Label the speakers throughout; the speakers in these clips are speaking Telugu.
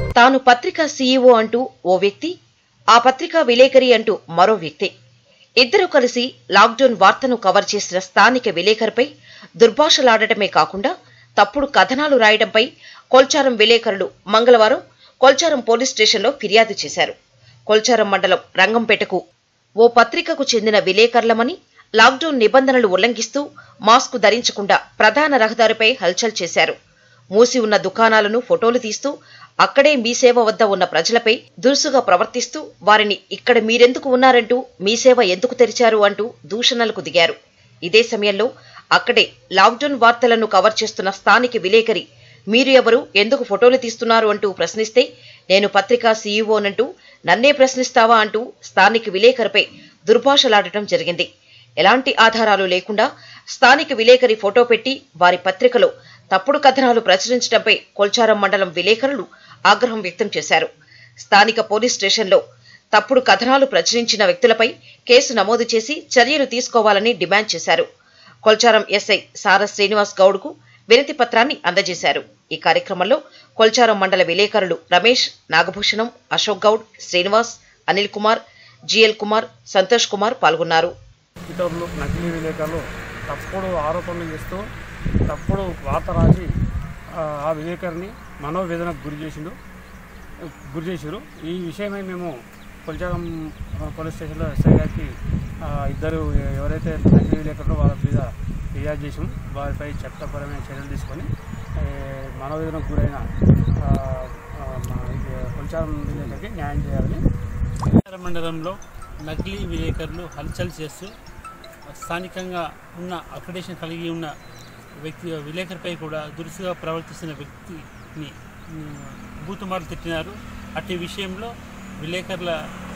Speaker 1: తాను పత్రిక సీఈఓ అంటూ ఓ వ్యక్తి ఆ పత్రిక విలేకరి అంటూ మరో వ్యక్తి ఇద్దరూ కలిసి లాక్డౌన్ వార్తను కవర్ చేసిన స్థానిక విలేకరిపై దుర్భాషలాడటమే కాకుండా తప్పుడు కథనాలు రాయడంపై కొల్చారం విలేకరులు మంగళవారం కొల్చారం పోలీస్ స్టేషన్లో ఫిర్యాదు చేశారు కొల్చారం మండలం రంగంపేటకు ఓ పత్రికకు చెందిన విలేకరులమని లాక్డౌన్ నిబంధనలు ఉల్లంఘిస్తూ మాస్కు ధరించకుండా ప్రధాన రహదారిపై హల్చల్ చేశారు మూసి ఉన్న దుకాణాలను ఫోటోలు తీస్తూ అక్కడే మీ సేవ వద్ద ఉన్న ప్రజలపై దురుసుగా ప్రవర్తిస్తూ వారిని ఇక్కడ మీరెందుకు ఉన్నారంటూ మీ సేవ ఎందుకు తెరిచారు అంటూ దూషణలకు దిగారు ఇదే సమయంలో అక్కడే లాక్డౌన్ వార్తలను కవర్ చేస్తున్న స్థానిక విలేకరి మీరు ఎవరు ఎందుకు ఫోటోలు తీస్తున్నారు అంటూ ప్రశ్నిస్తే నేను పత్రికా సీఈఓనంటూ నన్నే ప్రశ్నిస్తావా అంటూ స్థానిక విలేకరిపై దుర్భాషలాడటం జరిగింది ఎలాంటి ఆధారాలు లేకుండా స్థానిక విలేకరి ఫోటో పెట్టి వారి పత్రికలో తప్పుడు కథనాలు ప్రచురించడంపై కొల్చారం మండలం విలేకరులు ఆగ్రహం వ్యక్తం చేశారు స్థానిక పోలీస్ స్టేషన్లో తప్పుడు కథనాలు ప్రచురించిన వ్యక్తులపై కేసు నమోదు చేసి చర్యలు తీసుకోవాలని డిమాండ్ చేశారు కొల్చారం ఎస్ఐ సార శ్రీనివాస్ గౌడ్కు వినతి పత్రాన్ని అందజేశారు ఈ కార్యక్రమంలో కొల్చారం మండల విలేకరులు రమేష్ నాగభూషణం అశోక్ గౌడ్ శ్రీనివాస్ అనిల్ కుమార్ జిఎల్ కుమార్ సంతోష్ కుమార్ పాల్గొన్నారు
Speaker 2: ఇతరులు నకిలీ విలేకరులు తప్పుడు ఆరోపణలు చేస్తూ తప్పుడు వార్త రాసి ఆ, ఆ విలేకరిని మనోవేదనకు గురి చేసిండు గురి చేసారు ఈ విషయమై మేము కొల్చారం ఆ, పోలీస్ స్టేషన్లో ఎస్ఐ గారికి ఆ, ఇద్దరు ఎవరైతే నకిలీ విలేకరులు వాళ్ళ మీద ఫిర్యాదు చేసాం వారిపై చట్టపరమైన చర్యలు తీసుకొని ఏ, మనోవేదనకు గురైన ఆ, ఆ, మా ఇది కొల్చారం విలేకరికి న్యాయం చేయాలని
Speaker 3: విజయనగర మండలంలో నకిలీ విలేకరులు హల్చల్ చేస్తూ స్థానికంగా ఉన్న అక్రిడేషన్ కలిగి ఉన్న వ్యక్తి విలేకరిపై కూడా దురుసుగా ప్రవర్తిస్తున్న వ్యక్తిని ఉమ్, బూతుమార్లు తిట్టినారు అట్టి విషయంలో విలేకరుల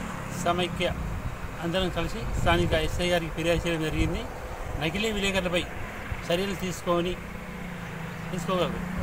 Speaker 3: సమైక్య అందరం కలిసి స్థానిక ఎస్ఐ గారికి ఫిర్యాదు చేయడం జరిగింది నకిలీ విలేకరులపై చర్యలు తీసుకొని తీసుకోగలరు